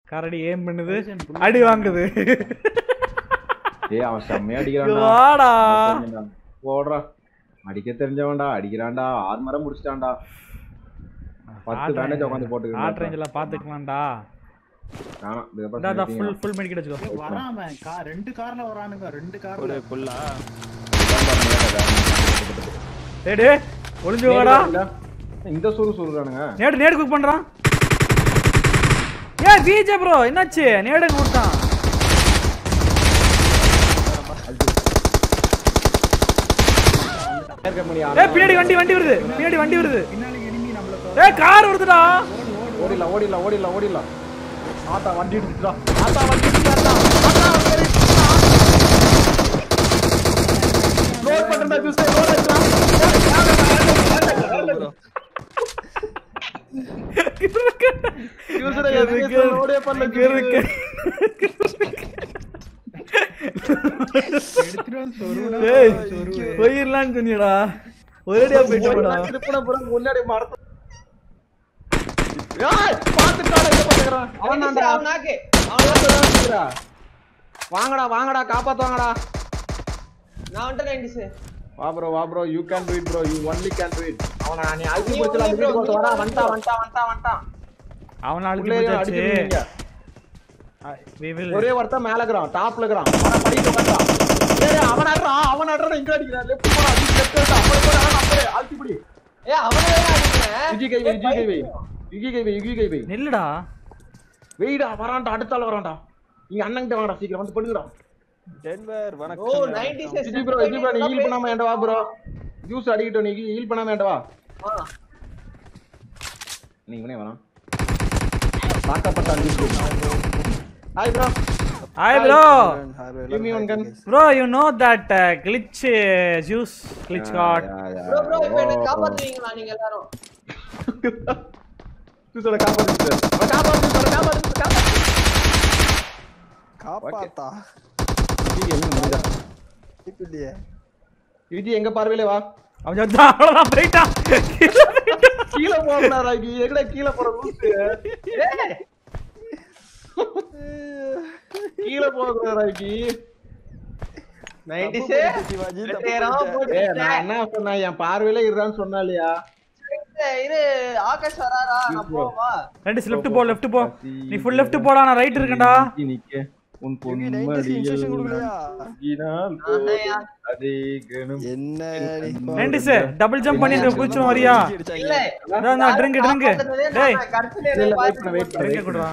கரடி ஏம் பண்ணுது அடி வாங்குது ஏய் அவன் செம்மையா அடிக்கிறான்டா வாடா போடுறா அடிக்க தெரிஞ்சவன்டா அடிக்கிறான்டா ஆறு மரம் முடிச்சிட்டான்டா பத்து பேண்டேஜ் உட்காந்து ஆட் போட்டுக்கிட்டு ரேஞ்சில் பார்த்துக்கலாம்டா வேணாம் இதுக்கப்புறம் இந்தா meeting ஃபுல் ஃபுல் மெடிக்கெட் வச்சுக்கோ ஏய், வராம கா ரெண்டு கார்ல வரானுங்க ரெண்டு ஒரு கார்ல ஃபுல்லா டேய் டேய் ஒளிஞ்சு வாடா இந்த சூறு சூறுறானுங்க நேடு நேடு குக் பண்றான் ஏ விஜே ப்ரோ என்னாச்சு நேடு கொடுத்தான் ஏற்க முடியாது ஏய் பின்னாடி வண்டி வண்டி வருது பின்னாடி வண்டி வருது பின்னாடி எனிமி நம்மள ஏய் கார் வருதுடா ஓடிடலாம் ஓடிடலாம் ஓடிடலாம் ஓடிடலாம் ஆத்தா வண்டி எடுத்துட்டா ஆத்தா வண்டி எடுத்துட்டா ஆத்தா வண்டி எடுத்துட்டா லோட் பண்றடா ஜூஸ் லோட் யூசரே எதுக்கு லோடே பண்ணல இருக்கு. எடுத்துட்டு வந்து சொருவுனா ஏய் சொருவு போயிடலான்னு சொன்னியடா ஒரேடியா போயிட்டோம்டா திருப்பணம் புறம் முன்னாடி மரத்து ஏய் பாத்துட்டாடா என்ன பண்ணுகிறான் அவன் தான்டா நாக்கு வாங்கடா வாங்கடா காப்பாத்து வாங்கடா நான் வந்துட்டேன் நைன்டிஸ் வா ப்ரோ வா bro you can do it bro you only can do it அவன நீ அழுத்தி நீ பிடிச்சலாம் only bro, வீட்டுக்கு நீ வரா only வந்துட்டா bro. வந்துட்டா வந்துட்டா வந்துட்டா அவன் அழுத்தி உள்ளே போச்சாச்சு அடிச்சிருக்கீங்க we will ஒரே ஒருத்தன் மேல இருக்கிறான் டாப்ல இருக்கிறான் அவன படிக்க உட்கார்றான் ஏய் அவன் ஆடுறா அவன் ஆடுறா இங்க அடிக்கிறான் லெஃப்ட் போடா லெஃப்ட் போடா அப்படி போடா அப்படியே அழுத்தி பிடி ஏ அவனே அடிக்கிறேன் யுகி கை வை யுகி கை வை யுகி கை வை யுகி கை வை நில்லுடா வெயிடா வரான்டா அடுத்தால வரான்டா நீங்க அண்ணன்கிட்ட வாங்கடா சீக்கிரம் வந்து பண்ணுங்கடா டென்வர் ஓ வணக்கம் nineties Vijay bro Vijay bro நீ ஹீல் பண்ணாம ஏன்டா வா ப்ரோ ஜூஸ் அடிக்கிட்டோம் நீ ஹீல் பண்ணாம ஏன்டா வா நீங்க பண்ணே வரான் தாக்கப்பட்ட juice hi bro hi bro Give me one gun. Bro you know that glitch juice glitch god bro bro இப்போ என்ன காப்பாத்துவீங்களா நீங்க எல்லாரும் ஜூஸோட காப்பாத்து அவன் காப்பாத்து ஜூஸோட காப்பாத்து காப்பாத்து காப்பாத்தா விஜய் எங்க முடிஞ்சா இல்லையே விஜய் எங்க பார்வையில வா அவன் சொன்னா அவ்வளவுதான் போயிட்டான் கீழ போகக்கூடாதா நீ எங்கடா கீழ போற லூசு கீழ போகக்கூடாதா நீ நைன்டிஸ் சிவாஜி ஏய் நான் என்ன சொன்னேன் என் பார்வையில இருறான்னு சொன்னா இல்லையா இது ஆகாஷ் வராரா நான் போவா ரெண்டு லெஃப்ட் போ லெஃப்ட் போ நீ ஃபுல் லெஃப்ட் போடா நான் ரைட் இருக்கேன்டா நிக்கி நிக்க உன் இன்ஸ்ட்ரக்ஷன் கொடுக்கலையா பொன்மடியில் அதே கணம் என்ன நைன்டிஸ் டபுள் ஜம்ப் பண்ணி இந்த குதிச்சு வரியா இல்ல அதான் நான் ட்ரிங்க் ட்ரிங்க் டேய் கடைசியில இல்ல, என்ன wait பண்ணு, wait பண்ணு. ட்ரிங்க் குடுறா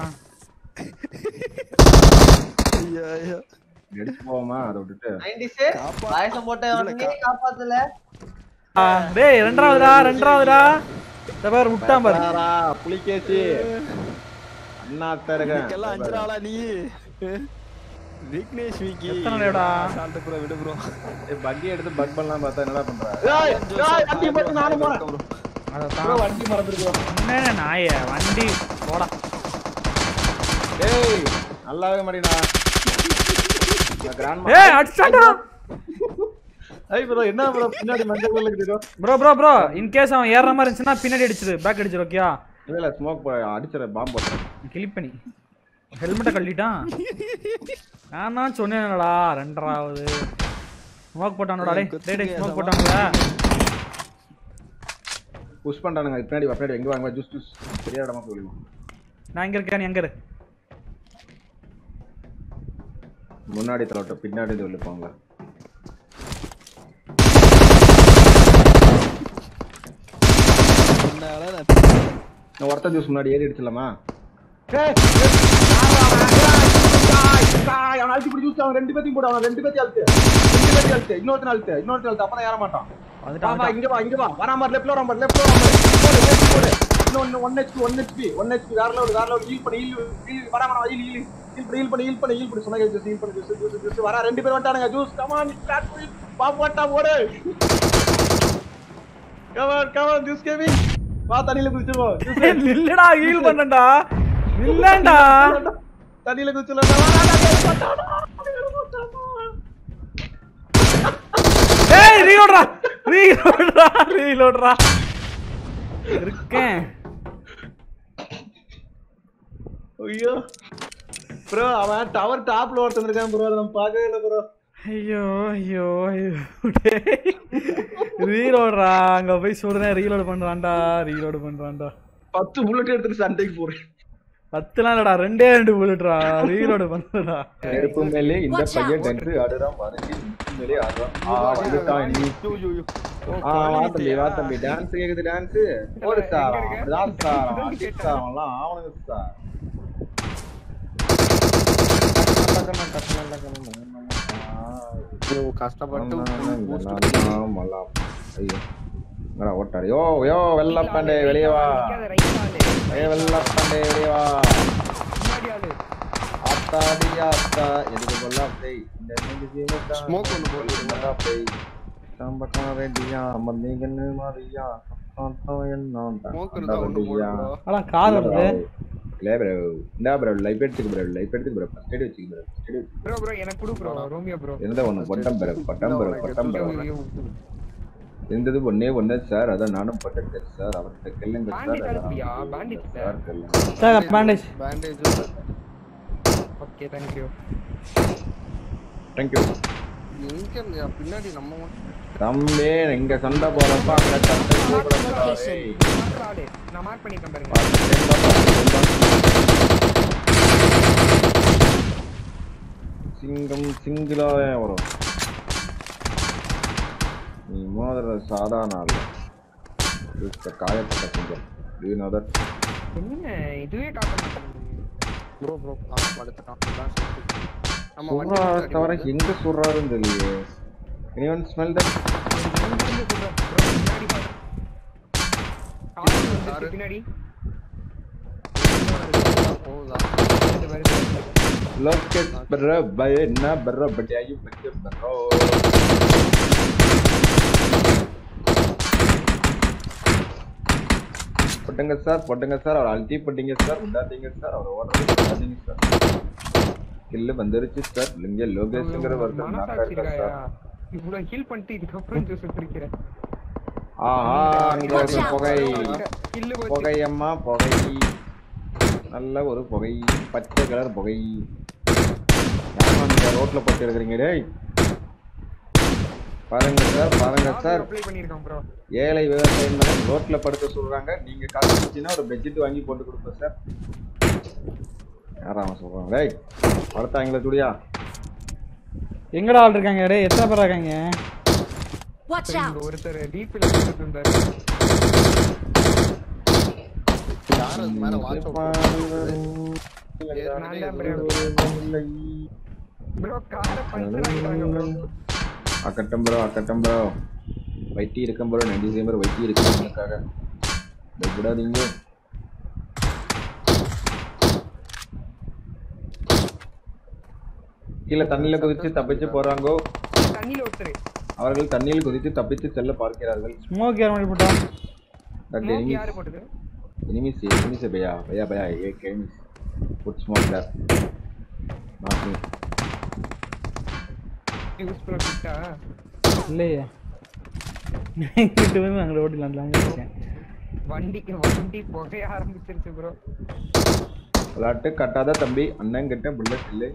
எடுத்து போவோமா அதை விட்டுட்டு நைன்டிஸ் பாயசம் போட்ட உடனே காப்பாத்தல ஆ, டேய் ரெண்டாவதுடா ரெண்டாவதுடா இந்த பாரு விட்டான் பாரு பாரா, புலிகேசி அண்ணா தருகன் எல்லாம் அஞ்சு நாளா நீ விக்னேஷ் விக்கி எத்தனை நாளையோடா? சால்ட் ப்ரோ விடு ப்ரோ பக்கி எடுத்து பக் பண்ணலாம் பார்த்தா என்னடா பண்ற ஏய், ஏய், வண்டி பத்தி நானும் போறேன் bro, அதான் வண்டி மறந்துருக்கோம் என்ன நாய வண்டி போடா ஏய் நல்லாவே மாட்டீனா கிராண்ட் ஏய் அடிச்சாடா ஐய் ப்ரோ என்ன ப்ரோ பின்னாடி மஞ்சள் கலர்ல இருக்குது bro bro bro in case அவன் ஏறுற மாதிரி இருந்துச்சுன்னா பின்னாடி அடிச்சிரு பேக் அடிச்சிரு ஓகேயா இல்ல இல்ல ஸ்மோக் அடிச்சற பாம்பு போட்டேன் கிளிப் பண்ணி ஹெல்மெட்டை கழட்டிட்டான் நான் தான் சொன்னேன்டா ரெண்டாவது ஸ்மோக் போட்டானோடா டேய் டேய் டேய் ஸ்மோக் போட்டாங்களா புஷ் பண்றானுங்க பின்னாடி வா பின்னாடி எங்க வாங்க ஜூஸ் ஜூஸ் சரியா இடமா போயிடுவோம் நான் எங்க இருக்கேன் நீ எங்க இரு முன்னாடி தலோட்ட பின்னாடி சொல்லிப்பாங்க என்னால நான் நான் ஒருத்தன் ஜூஸ் முன்னாடி ஏறி அடிச்சலாமா ரெண்டு பேத்தையும் போடு அவன் ரெண்டு பேத்தையும் அழுத்து ரெண்டு பேத்தையும் அழுத்து இன்னொருத்தன் அழுத்து இன்னொருத்தன் அழுத்து அப்பதான் ஏற மாட்டான் வந்துட்டான் வா, வா, வந்துட்டான். இங்க வா இங்க வா வரா மாதிரி லெஃப்ட்ல வரா மாதிரி லெஃப்ட்ல வரா மாதிரி போடு போடு போடு இன்னொன்னு one HP one HP one HP வேற லெவல் வேற லெவல் ஹீல் பண்ணி ஹீல் ஹீல் வரா வரா ஹீல் ஹீல் ஹீல் பண்ணி ஹீல் பண்ணி ஹீல் பண்ணி ஹீல் பண்ணி சொன்னா ஜூஸ் ஹீல் பண்ணி ஜூஸ் ஜூஸ் ஜூஸ் வரா ரெண்டு பேர் வந்துட்டானுங்க ஜூஸ் கமான் ஸ்டார்ட் பண்ணி பா போட்டா போடு கமான் கமான் ஜூஸ் கேவி வா தண்ணியில குதிச்சிருவோம் ஜூஸ் ஏய், நில்லுடா ஹீல் பண்ணடா நில்லண்டா தண்ணியில குதிச்சிடலாம் ஏய் ரீலோட்ரா ரீலோட்ரா ரீலோட்ரா இருக்கேன் ஐயோ ப்ரோ அவன் டவர் டாப்ல ஒருத்தன் இருக்கான் ப்ரோ நம்ம பார்க்கவே இல்லை ப்ரோ ஐயோ ஐயோ ஐயோ ரீலோடுறா அங்க போய் சொல்றேன் ரீலோடு பண்றான்டா ரீலோடு பண்றான்டா பத்து புல்லட் எடுத்துட்டு சண்டைக்கு போறேன் பத்துலாம் இல்லடா ரெண்டே ரெண்டு புல்லட்ரா ரீலோடு பண்றடா நெருப்பு மேலே இந்த பையன் டென்ட் ஆடுறான் மறைஞ்சி நெருப்பு மேலே ஆடுறான் ஆ வந்துட்டான் நீ ஐயோ, ஐயோ, ஐயோ. ஓ, ஆ வா quality தம்பி வா ஆ. தம்பி டான்ஸ் கேக்குது டான்ஸ் போடு சார் அப்படிதான் சார் அடிச்சு சார் அவன்லாம் ஆவணுங்க சார் ஐயோ, கஷ்டப்பட்டு boost ஐயோ என்னடா ஓட்டாரு யோ யோ வெள்ளப்பண்டே வெளியே வா ஏ வெள்ளப்பண்டே வெளியே வா ஆத்தாடி ஆத்தா எதுக்கு கொல்ல அப்படி இந்த நெஞ்சு Smoke ஒண்ணு போட்டு அப்படி சம்பக்கம் ரெடியா மந்திங்கன்னு மாறியா என்ன Smoke இருந்தா ஒண்ணு போடு bro. ஆனா கார் வருது இல்ல ப்ரோ இந்தா ப்ரோ லைஃப் எடுத்துக்கு ப்ரோ லைஃப் எடுத்துக்கு ப்ரோ ஃபர்ஸ்ட் எய்ட் வச்சுக்கு bro first aid bro bro எனக்கு கொடு ப்ரோ ரோமியோ ப்ரோ இருந்த ஒண்ணு bottom bro bottom bro bottom bro இருந்தது ஒண்ணே ஒண்ணு சார் அதான் நானும் பொட்டேன் சார் அவர்கிட்ட கேளுங்க சார் Bandit அனுப்புறியா? Bandit சார் கேளுங்க sir bandage Bandage okay thank you thank you எங்க இருந்தியா? பின்னாடி நம்ம மட்டும் தம்பி இங்க சண்டை போறப்ப அங்க சண்டை போடக்கூடாது ஆளு நான் மார்க் பண்ணிட்டேன் பாருங்க சிங்கம் சிங்கிளாவே வரும் நீ மோதிர சாதாரண ஆள் இதுக்கு காயப்பட்ட சிங்கம் Do you know that? என்ன இதுவே காட்ட மாட்டேங்குது ப்ரோ ப்ரோ ஆ படுத்துட்டான் அதான் சரி. நம்ம வண்டி சுடுறா முன்னாடி தவிர வருது. எங்க சுடுறாருன்னு தெரியலையே anyone smell that இங்கிருந்து சொல்றேன் ப்ரோ முன்னாடி பாரு கார் வந்துருக்கு பின்னாடி போகுதா வருது வருது look at bro bhai na bro but are you bro bro போட்டுங்க சார் போட்டுங்க சார் அவர் அழுத்தி போட்டீங்க சார் விடாதீங்க சார் அவர் ஓடுறது விடாதீங்க சார் கில்லு வந்துருச்சு சார் இங்க லோகேஷ்ங்கிற ஒருத்தர் knock மனசாட்சி ஆயிருக்கார் இருக்காயா சார் இவ்வளவு ஹீல் பண்ணிட்டு இதுக்கப்புறம் ஜூஸ் குடிக்கிறேன் ஆஹா அங்க ஒரு புகை கில்லு புகை அம்மா புகை நல்ல ஒரு புகை பச்சை கலர் புகை ஏமா நீங்க ரோட்ல போட்டு இருக்கிறீங்க டேய் பாருங்க சார் பாருங்க சார் அப்ளை பண்ணிருக்கான் ப்ரோ ஏழை விவசாயி மகன் ரோட்ல படுக்க சொல்றாங்க நீங்க காசு கொடுத்தீங்கன்னா ஒரு பெட்ஷீட் வாங்கி போட்டு கொடுப்போம் சார் யாரா அவன் சொல்றாங்க டேய் படுத்தாங்களே துடியா எங்கடா ஆள் இருக்காங்க டேய் எத்தனை பேர் இருக்காங்க Watch இங்க out! ஒருத்தர் ரீஃபில் எடுத்துட்டு இருந்தாரு யார் அது மேல வாட்ச் ப்ரோ காரை பஞ்சர் ஆகிட்டாங்க ப்ரோ அக்கட்டம் ப்ரோ அக்கட்டம் ப்ரோ வைட்டி இருக்கும் ப்ரோ நன்றி சேம்பர் வைட்டி இருக்கு உனக்காக பயப்படாதீங்க கீழே தண்ணியில குதிச்சு தப்பிச்சு போறாங்கோ தண்ணியில ஒருத்தர் அவர்கள் தண்ணியில் குதித்து தப்பித்து செல்ல பார்க்கிறார்கள் ஸ்மோக் யார் பண்ணி போட்டான் But Smoke enemies, யாரு போட்டது enemies, enemies है भैया भैया भैया ये enemies. Put smoke there. Not me. Use பண்ண கிட்டா இல்லையே இங்கிட்டு வந்து அங்கே ஓட்டிலாம் இருக்கேன் வண்டிக்கு வண்டி புகைய ஆரம்பிச்சிருச்சு ப்ரோ விளாட்டு கட்டாத தம்பி அண்ணன் கிட்ட புல்லட் இல்லை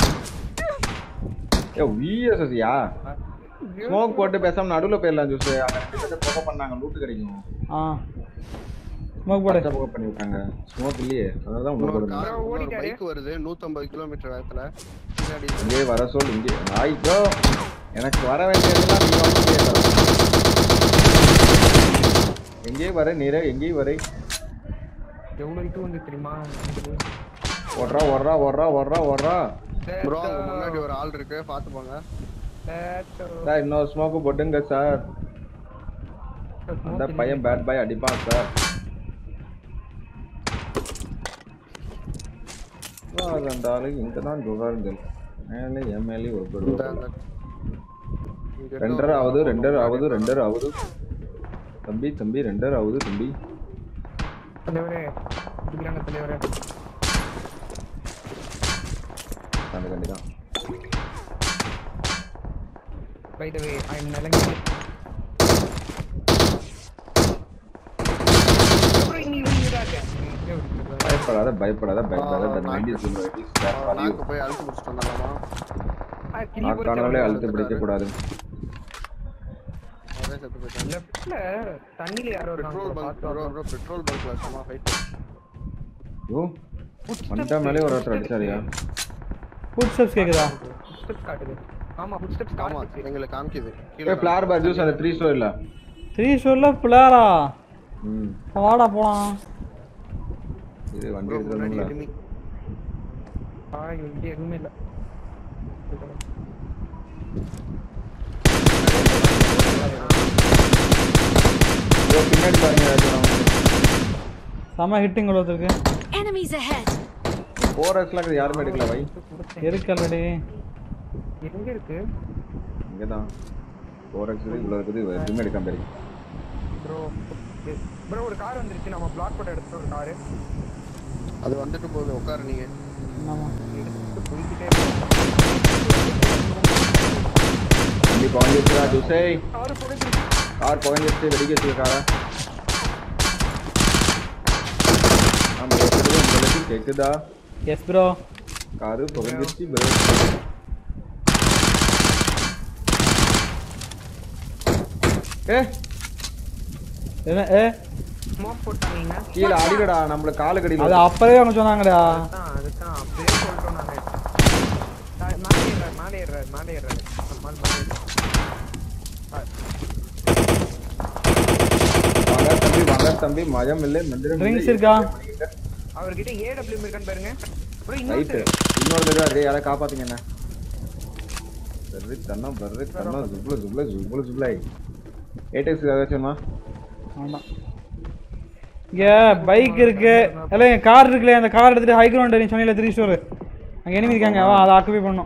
ஏ விஎஸ்எஸ்யா ஸ்மோக் போட்டு பேசாம நடுவுல போயிடலாம் ஜூஸ் அங்க ரெண்டு பேரும் புகை பண்ணாங்க லூட்டு கிடைக்கும் ஆ ஸ்மோக் போடு பச்சை புகை பண்ணி விட்டாங்க ஸ்மோக் இல்லையே அதனாலதான் உள்ள போடுங்க bro, ஓடிட்டாரு. பைக் வருது 150 கிலோமீட்டர் வேகத்துல பின்னாடி இங்கே வர சொல் இங்கே ஐயோ எனக்கு வர வேண்டியதெல்லாம் நீ வந்து கேட்கலாம் எங்கே வர நீர எங்கே வரை எவ்வளவு இது வந்து தெரியுமா ஓடுறா ஓடுறா ஓடுறா ஓடுறா ஓடுறா ப்ரோ அங்க முன்னாடி ஒரு ஆள் இருக்கு பாத்து போங்க சார் இன்னொரு ஸ்மோக்கு போட்டுங்க சார் அந்த பையன் பேட் பாய் அடிப்பான் சார் அந்த ஆளு இங்க தான் சொல்றாருங்க மேலே என் மேலே ஒரு பேர் இந்த வருவாங்க. அந்த- இங்க ரெண்டரை ஆகுது ரெண்டரை ஆகுது ரெண்டரை ஆகுது தம்பி தம்பி ரெண்டரை ஆகுது தம்பி தலைவரே குடிக்கிறாங்க தலைவரே அந்த கண்டி தான் by the way I am நலங்கி bro இங்க இங்க இருக்கேன் இங்கே விட்டுருக்கேன். பயப்படாத பயப்படாத பயப்படாத that mind is in right. It's bad for you. நாக்கு போய் அழுத்து முடிச்சுட்டு வந்துடலாமா ஆ, கிளி Knock பொறுத்த ஆனவங்களே வரைக்கும் அழுத்து பிடிக்க கூடாது அவரே செத்து போயிட்டாங்க லெஃப்ட்ல தண்ணியில யாரோ பெட்ரோல் இருக்காங்க பங்க் பார்த்து ப்ரோ ப்ரோ பெட்ரோல் பங்க்ல செம ஃபைட் ஓ வண்டா மேலே ஒரு ஒருத்தர் அடிச்சாரியா ஃபுட் ஸ்டெப்ஸ் கேக்குதா ஸ்டெப்ஸ் காட்டுது ஆமா ஃபுட் ஸ்டெப்ஸ் ஆமா காட்டுது எங்களுக்கு காமிக்குது ஏ கீழே ஃபிளார் பார் ஜூஸ் அந்த த்ரீ ஸ்டோர் இல்ல த்ரீ ஷோர்ல பிள்ளையாரா ம் வாடா போலாம் இது வண்டி ப்ரோ முன்னாடி எடுத்துருந்தோம்ல enemy. ஆ இங்க எதுவுமே இல்ல ப்ரோ பின்னாடி பாருங்க ஏதாச்சும் செம ஹிட்டிங் ஒருத்தருக்கு Enemies ahead! ஃபோர் எக்ஸ்லாம் யாருமே எடுக்கல வை இருக்கு ஆல்ரெடி எங்க இருக்கு இங்கே தான் ஃபோர் எக்ஸ் இவ்வளோ இருக்குது இவ எதுவுமே எடுக்காம இருக்கு ப்ரோ ப்ரோ ஒரு கார் வந்துருச்சு நம்ம பிளாக் போட்ட எடுத்து ஒரு கார் அது வந்துட்டு போகுது உட்காரு நீங்க ஆமா எடுத்து போய்கிட்டே வண்டி குறைஞ்சிருச்சுடா ஜூஸே கார் போயிட்டு கார் குறைஞ்சிருச்சு வெடிக்க வச்சுக்க காரை ஆமா கேட்குது உங்களுக்கு கேட்குதா எஸ் ப்ரோ காரு புகஞ்சிருச்சு ப்ரோ ஏ என்ன ஏ ஸ்மோக் போட்டாங்க கீழே அடிக்கடா நம்மள காலு அது கடியில் அப்பவே அவங்க சொன்னாங்கடா அதுதான் அதுதான் அப்படியே சொல்லிட்டோம் நாங்க தா- மேலே ஏறாரு மேலே ஏறாரு மேலே ஏறாரு மேலே மேலே வாங்க தம்பி வாங்க தம்பி மயம் இல்லை மந்திரம் ட்ரிங்க்ஸ் இருக்கா அவர்கிட்ட ஏடபிள்யூ இருக்கான்னு பாருங்க ப்ரோ ரைட்டு இன்னொரு இன்னொரு தடவை அதே யாரை காப்பாத்துங்க என்ன பர்ரு கண்ணா பர்ரு கண்ணா ஜுப்ளு ஜுப்ளு ஜுப்ளு ஜுப்ளை ஏடெக்ஸ் ஏதாச்சும்மா ஆமாம் இங்க பைக் இருக்கு இல்லை என் கார் இருக்குல்ல அந்த கார் எடுத்துட்டு ஹை கிரவுண்ட் நீ சொன்னீங்க த்ரீ ஸ்டோர் அங்க enemy இருக்காங்க வா அதை ஆக்குபை பண்ணோம்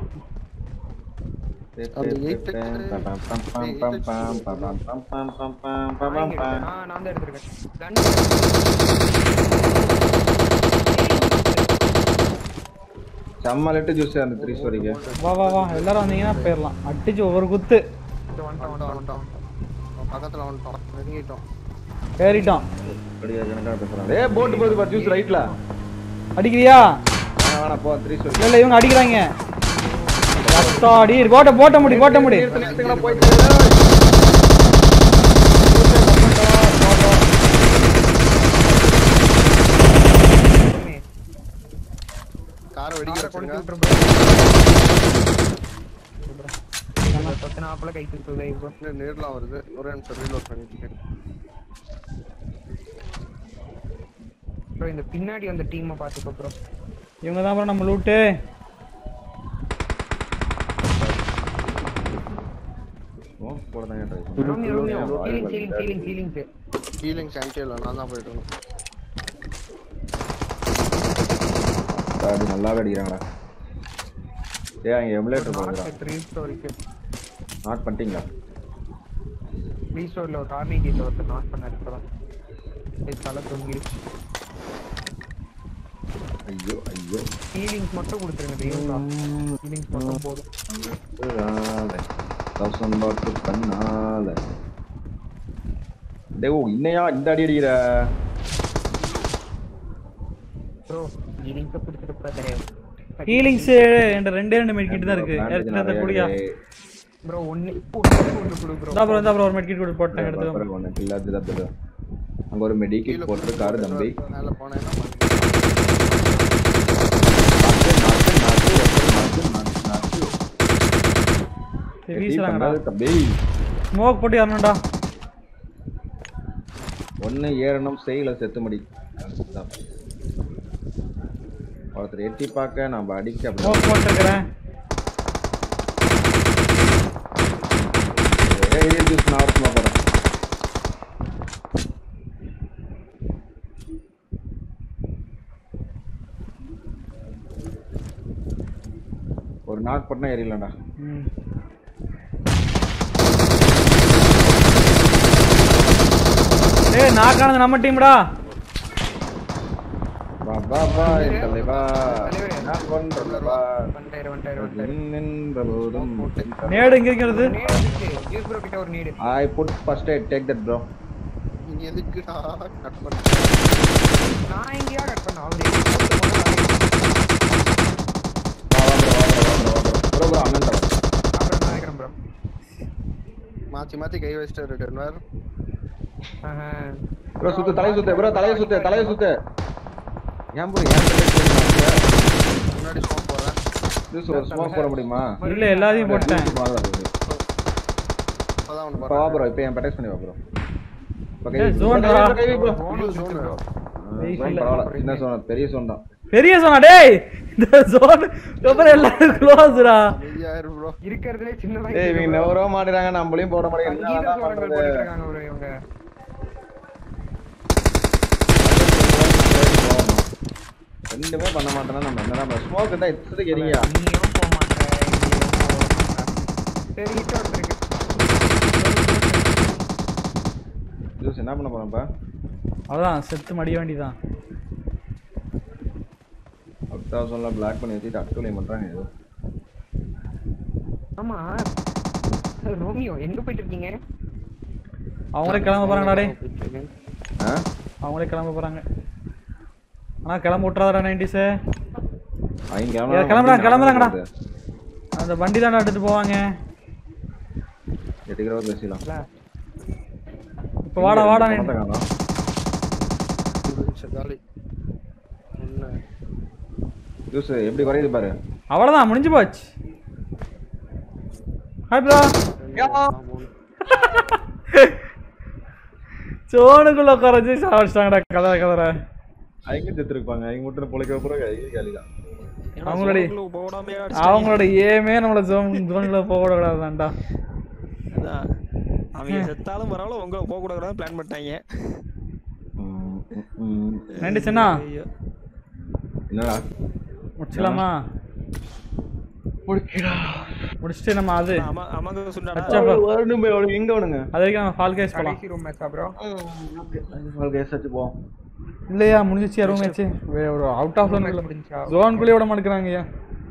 வாங்கிருக்கேன். ஆ நான் தான் எடுத்திருக்கேன் கன் செம்ம லெட்டு ஜூஸ் அந்த த்ரீ ஸ்டோரிக்கு வா வா வா எல்லாரும் வந்தீங்கன்னா போயிடலாம் அடிச்சு ஒவ்வொரு குத்து வந்துட்டோம் வந்துட்டோம் வந்துட்டோம் வந்துட்டோம் பக்கத்துல வந்துட்டோம் நெருங்கிட்டோம் ஏறிட்டோம் அப்படியே கணக்காக பேசுறாங்க ஏ போட்டு போகுது பார் ஜூஸ் ரைட்ல அடிக்கிறியா வேணா வேணா போ த்ரீ ஸ்டோரி இல்ல இல்ல இவங்க அடிக்கிறாங்க ரத்தாடி கோட்டை போட்ட முடி கோட்டை முடி போயிட்டு காரை வெடிக்க வச்சுருங்க பத்து நாற்பதுல கை தூக்குது இப்போ இன்னும் நேர்லாம் வருது ஒரே நிமிஷம் ரீலோட் பண்ணிட்டு ப்ரோ இந்த பின்னாடி வந்த டீமை பார்த்துக்கோ ப்ரோ இவங்க தான் bro நம்ம லூட்டு போட தான் try Romeo Romeo healing healing healing healings healing சாங்கிட்டியில் நான் தான் போயிட்டு வரணும். அது நல்லாவே அடிக்கிறாங்கடா ஏ அங்கே எமுலேட்டர் போடுறா த்ரீ ஸ்டோரிக்கு நாட் பண்ணிட்டீங்களா த்ரீ ஸ்டோரில் ஒரு கார்னி கேட்டில் ஒருத்தர் நாட் பண்ணாரு இப்போ தான் தலை தொங்கிடுச்சு ஐயோ ஐயோ ஹீலிங்ஸ் மட்டும் கொடுத்துருங்க தெய்வம் ஹீலிங்ஸ் மட்டும் போதும் தௌசண்ட் பாட்டு பண்ணால டேய் ஓ இன்னையா இந்த அடி அடிக்கிற ப்ரோ ஹீலிங்ஸை பிடிச்சிட்டு தெரியும் ஹீலிங்ஸ் என்கிட்ட ரெண்டே ரெண்டு மெடிக்கிட் தான் இருக்கு எடுத்துட்டு குடியா ப்ரோ ஒன்று ஒன்று கொடு ப்ரோ இந்தா ப்ரோ இந்தா ப்ரோ ஒரு மெடிக்கிட் கொடு போட்டேன் எடுத்து ஒன்று இல்லாது இல்லாது அங்க ஒரு மெடிக்கிட் போட்டிருக்காரு தம்பி மேலே போனேன்னா நாக்கு நாக்கு நாக்கு நாக்கு நாக்கு நாக்கு சரி, எப்படி வீசுறாங்கடா பண்றது தம்பி ஸ்மோக் போட்டு ஏறணும்டா ஒன்னு ஏறணும் செய்யல செத்து மடி அதுதான். ஒருத்தர் எட்டி பார்க்க நம்ம அடிக்க அப்படி ஸ்மோக் போட்டுருக்கிறேன் ஒரே ஏரியா ஜூஸ் நான் சும்மா போறேன் ஒரு நாக் பண்ணா ஏறிடலாம்டா ம் ஏய் நாக்கானது நம்ம டீம்டா வா வா வா என் தலைவா நான் கொன்றல்லவா வந்துட்டாரு வந்துட்டாரு வந்துட்டாரு நின்ற போதும் நேடு எங்க இருக்கிறது நேடு வந்துச்சு யூஸ் ப்ரோ கிட்ட ஒரு need I put first aid take that bro நீ எதுக்குடா கட் பண்ண நான் எங்கேயா கட் பண்ண அவரு எங்க போட்டு முதல்ல வா, வா, bro, வா, bro, வா, bro. bro, bro, அண்ணன் தர. அப்புறம் நான் இருக்கிறேன் ப்ரோ மாத்தி மாத்தி கை வச்சிட்டு டென்வர் bro, சுத்து, தலையை சுத்து, bro, தலையை சுத்து, தலையை சுத்து. ஏன் bro, ஏன் தலையை சுத்துறீங்க? முன்னாடி ஸ்மோக் போறேன் ஜூஸ், ஒரு smoke போட முடியுமா இல்ல எல்லாத்தையும் போட்டேன் ஜூஸ் மாதிரி தான் இருக்கு. அப்பதான் ஒன்று இப்ப வா bro, இப்ப என் protect பண்ணி வா bro. இப்ப கை ஏய், வை, zone கை வை, டா. கை வை bro. zone. ஆ, வெயிட் zone இல்ல. பரவாயில்ல, சின்ன zone, பெரிய zone தான். பெரிய சோனா டேய் இந்த ஜோன் அப்புறம் எல்லாரும் க்ளோஸ்டா ஐயாயிரம் ப்ரோ இருக்கிறதுலே சின்னதா ஏய், இவங்க நவரவும் மாட்டேறாங்க, நம்மளையும் போட மாட்டேங்கிறாங்க. சங்கீத என்னதான் சோழர்கள் பண்றது? போட்டுட்டு இருக்காங்க bro இவங்க ரெண்டுமே பண்ண மாட்டேன்னா நம்ம என்னதான் பண்ண- smoke இருந்தா இஷ்டத்துக்கு எரியா. நீயும் போக மாட்டே இங்கேயும் போக மாட்டே. சரி கிட்ட ஒருத்தர் இருக்கு ஜூஸ் என்ன பண்ண போறோம் இப்ப? அதான் செத்து மடிய வேண்டியதான் octazoneல black பண்ணி வச்சுட்டு அட்டுலையும் பண்றாங்க ஏதோ. ஆமா ரோமியோ எங்க போயிட்டு இருக்கீங்க அவங்களே கிளம்ப போறாங்கடா டேய் ஆ? அவங்களே கிளம்ப போறாங்க ஆனா கிளம்ப விட்டுறாதடா நைன்டிஸ் அவங்க ஏ, கிளம்புனா கிளம்புடா, வண்டி கிளம்புறாங்கடா. நடந்து அந்த வண்டி தானே எடுத்துட்டு போவாங்க எட்டு கிலோ பேசிடலாம் இப்ப வாடா வாடா பணத்தை நைன்டி காணோம். காலி ஒன்று ஜூஸ் எப்படி குறையுது பாரு அவ்வளவுதான் முடிஞ்சு போச்சு ஹாய் ப்ரோ மூணு சோனுக்குள்ள குறைஞ்சி சாவடிச்சிட்டாங்கடா கதற கதற அவங்க செத்துருப்பாங்க அவங்க மட்டும் பொழைக்க போறாங்க அவங்க காலிதான் அவங்களுடைய போடாமையா அவங்களோட ஏமே நம்மள ஜோன் ஜோன்ல போக விடக்கூடாதுதான்டா அதான் அவங்க செத்தாலும் பரவாயில்ல உங்களை போக கூடாது பிளான் பண்ணிட்டாங்க ம், ம், ம். நைன்டி சின்னா ஐயோ. என்னடா முடிச்சலாமா முடிச்சுட்டு நம்ம அது அம்மா அம்மாங்க சொன்னாடா அச்சா bro. வரணுமே அவளுக்கு எங்க வேணுங்க அது வரைக்கும் நம்ம ஃபால் கேஸ் போலாம் கடைசி ரூம் மேட்சா ப்ரோ கேஸ் வச்சு போவோம் இல்லையா முடிஞ்சிச்சு ரூம் மேட்ச் ஒரு அவுட் ஆஃப் ஜோன் முடிஞ்சா ஜோனுக்குள்ளே விட மாட்டேங்கிறாங்க ஐயா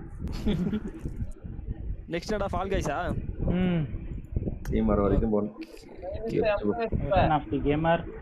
நெக்ஸ்ட் என்னடா ஃபால் கைஸா ம் டீம் வர வரைக்கும் போகணும் கேமர்